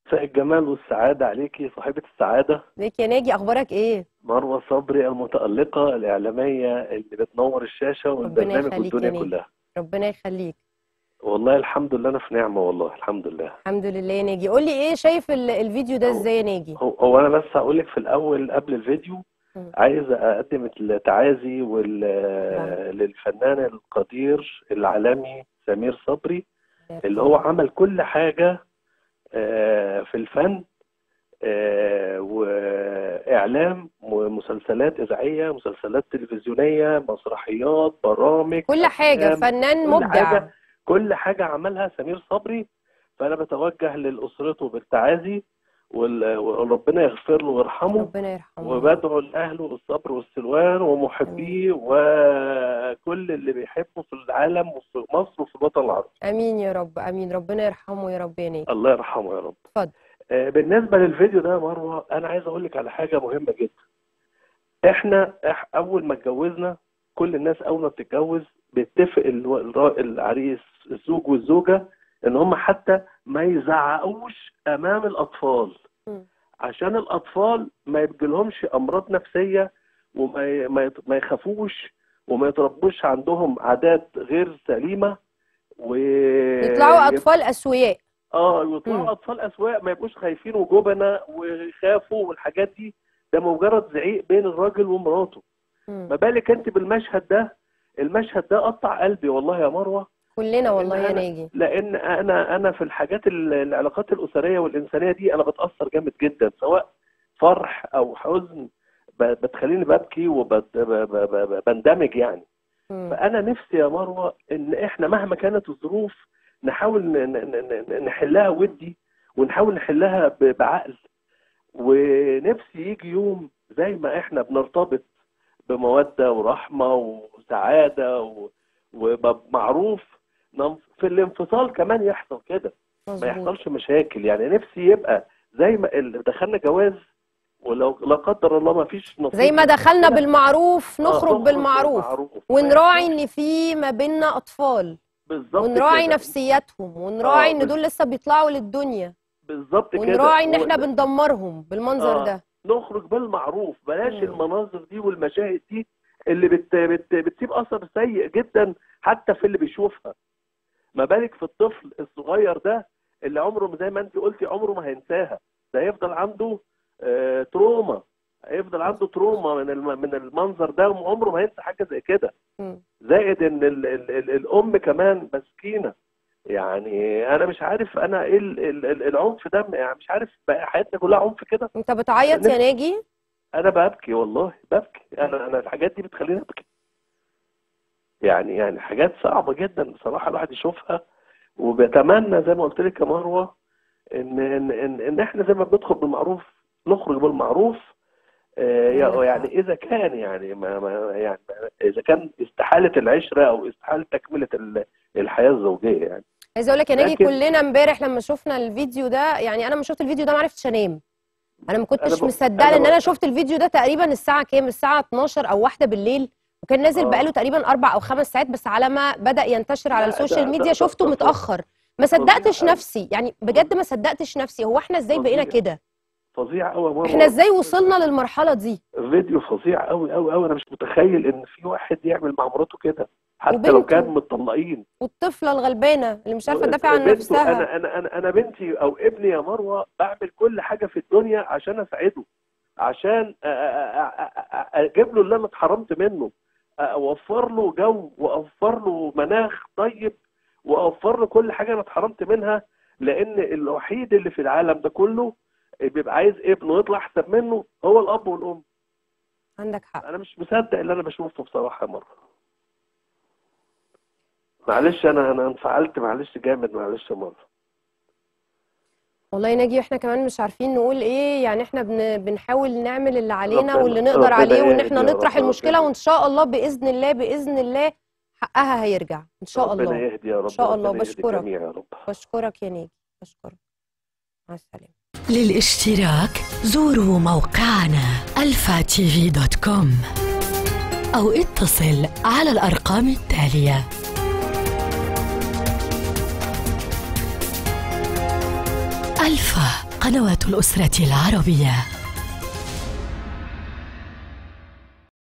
مساء الجمال والسعادة عليكي صاحبة السعادة ازيك يا ناجي اخبارك ايه مروة صبري المتألقة الإعلامية اللي بتنور الشاشة والبرنامج يخليك والدنيا يا ناجي. كلها ربنا يخليك والله الحمد لله أنا في نعمة والله الحمد لله الحمد لله يا ناجي قول لي ايه شايف ال- الفيديو ده هو- ازاي يا ناجي هو, هو أنا بس هقول لك في الأول قبل الفيديو مم. عايز أقدم التعازي وال... نعم. للفنان القدير العالمي سمير صبري اللي هو عمل كل حاجة آه، في الفن آه، وإعلام ومسلسلات إذاعية مسلسلات تلفزيونية مسرحيات برامج كل حاجة أفلام، فنان كل مبدع حاجة كل حاجة عملها سمير صبري فأنا بتوجه لأسرته بالتعازي وال- وربنا يغفر له ويرحمه ربنا يرحمه وبدعو لأهله بالصبر والسلوان ومحبيه وكل اللي بيحبه في العالم وفي مصر وفي الوطن العربي امين يا رب امين ربنا يرحمه يا رب يا ناجي الله يرحمه يا رب اتفضل. آه، بالنسبة للفيديو ده يا مروة أنا عايز أقول لك على حاجة مهمة جدا إحنا إح أول ما اتجوزنا كل الناس أول ما بتتجوز بيتفق الو- الرا- العريس الزوج والزوجة إن هم حتى ما يزعقوش أمام الأطفال مم. عشان الأطفال ما يجيلهمش أمراض نفسية وما ي- ما يت- ما يخافوش وما يتربوش عندهم عادات غير سليمة و يطلعوا اطفال اسوياء اه مم. يطلعوا اطفال اسواق ما يبقوش خايفين وجبنة ويخافوا والحاجات دي ده مجرد زعيق بين الراجل ومراته مم. ما بالك انت بالمشهد ده المشهد ده قطع قلبي والله يا مروه كلنا والله يا أنا- ناجي لان انا انا في الحاجات ال- العلاقات الاسريه والانسانيه دي انا بتاثر جامد جدا سواء فرح او حزن ب- بتخليني ببكي وبندمج يعني مم. فانا نفسي يا مروه ان احنا مهما كانت الظروف نحاول ن- ن- ن- نحلها ودي ونحاول نحلها ب- بعقل ونفسي يجي يوم زي ما احنا بنرتبط بموده ورحمه وسعاده و- ومعروف نم- في الانفصال كمان يحصل كده ما مظبوط يحصلش مشاكل يعني نفسي يبقى زي ما ال- دخلنا جواز ولو لا قدر الله ما فيش نصيب زي ما دخلنا بالمعروف آه، نخرج بالمعروف بالمعروف. ونراعي ما ان في ما بيننا اطفال بالظبط ونراعي كده. نفسياتهم ونراعي آه، ان بال- دول لسه بيطلعوا للدنيا بالظبط كده ونراعي ان احنا و- بندمرهم بالمنظر آه. ده نخرج بالمعروف بلاش مم. المناظر دي والمشاهد دي اللي بت بت بتسيب اثر سيء جدا حتى في اللي بيشوفها ما بالك في الطفل الصغير ده اللي عمره زي ما انت قلتي عمره ما هينساها ده هيفضل عنده آه تروما هيفضل عنده تروما من الم- من المنظر ده وعمره ما هينسى حاجه زي كده مم. زائد ان ال ال ال الام كمان مسكينه يعني انا مش عارف انا ايه ال- ال- ال- العنف ده يعني مش عارف بقى حياتنا كلها عنف كده انت بتعيط يا نفسي- ناجي انا ببكي والله ببكي انا انا الحاجات دي بتخليني ابكي يعني يعني حاجات صعبه جدا بصراحه الواحد يشوفها وبتمنى زي ما قلت لك يا مروه ان ان ان, إن احنا زي ما بندخل بالمعروف نخرج بالمعروف آه، عندك حق. يعني اذا كان يعني ما ما يعني اذا كان استحاله العشره او استحاله تكمله ال- الحياه الزوجيه يعني عايزه اقول لك يا ناجي لكن- كلنا امبارح لما شفنا الفيديو ده يعني انا لما شفت الفيديو ده ما عرفتش انام انا ما كنتش ب- مصدقه أنا لان ب- انا شفت الفيديو ده تقريبا الساعه كام الساعه 12 او واحدة بالليل وكان نازل آه. بقاله تقريبا اربع او خمس ساعات بس على ما بدا ينتشر على لا، ده- السوشيال ده- ميديا ده- شفته ده- متاخر ما صدقتش فظيع. نفسي يعني بجد ما صدقتش نفسي هو احنا ازاي بقينا فظيع. كده فظيع قوي يا مروه احنا ازاي وصلنا للمرحله دي فيديو فظيع قوي قوي قوي انا مش متخيل ان في واحد يعمل مع مراته كده حتى وبنته. لو كانوا متطلقين والطفله الغلبانه اللي مش عارفه تدافع عن بنته- نفسها انا انا انا انا بنتي او ابني يا مروه بعمل كل حاجه في الدنيا عشان اساعده عشان أ- أ- أ- أ- اجيب له اللي انا اتحرمت منه اوفر له جو واوفر له مناخ طيب واوفر له كل حاجه انا اتحرمت منها لان الوحيد اللي في العالم ده كله بيبقى عايز ابنه يطلع احسن منه هو الاب والام عندك حق انا مش مصدق اللي انا بشوفه بصراحه يا مره معلش انا انا انفعلت معلش جامد معلش يا مره والله يا ناجي احنا كمان مش عارفين نقول ايه يعني احنا بن بنحاول نعمل اللي علينا ربنا- واللي نقدر ربنا عليه وان يهدي احنا يا نطرح رب، المشكله ربنا- وان شاء الله باذن الله باذن الله حقها هيرجع ان شاء ربنا الله يهدي يا رب إن شاء الله، ربنا يهدي بشكرك. الجميع يا رب بشكرك يا ناجي بشكرك مع السلامه للاشتراك زوروا موقعنا الفاتيفي دوت كوم أو اتصل على الأرقام التالية ألفا قنوات الأسرة العربية